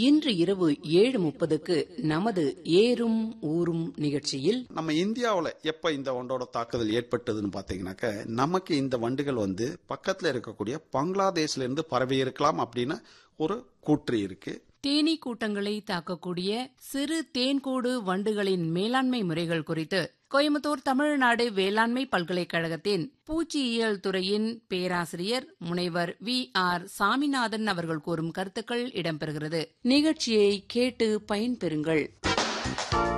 இன்று இரவு ஏழு முப்பதுக்கு நமது ஏறும் ஊரும் நிகழ்ச்சியில் நம்ம இந்தியாவுல எப்ப இந்த வண்டோட தாக்குதல் ஏற்பட்டதுன்னு பாத்தீங்கன்னாக்க நமக்கு இந்த வண்டுகள் வந்து பக்கத்துல இருக்கக்கூடிய பங்களாதேஷ்ல இருந்து பரவி இருக்கலாம் அப்படின்னு ஒரு கூற்று இருக்கு தேனீ கூட்டங்களை தாக்கக்கூடிய சிறு தேன்கூடு வண்டுகளின் மேலாண்மை முறைகள் குறித்து கோயம்புத்தூர் தமிழ்நாடு வேளாண்மை பல்கலைக்கழகத்தின் பூச்சியியல் துறையின் பேராசிரியர் முனைவர் வி ஆர் சாமிநாதன் அவர்கள் கூறும் கருத்துக்கள் இடம்பெறுகிறது நிகழ்ச்சியை கேட்டு பயன்பெறுங்கள்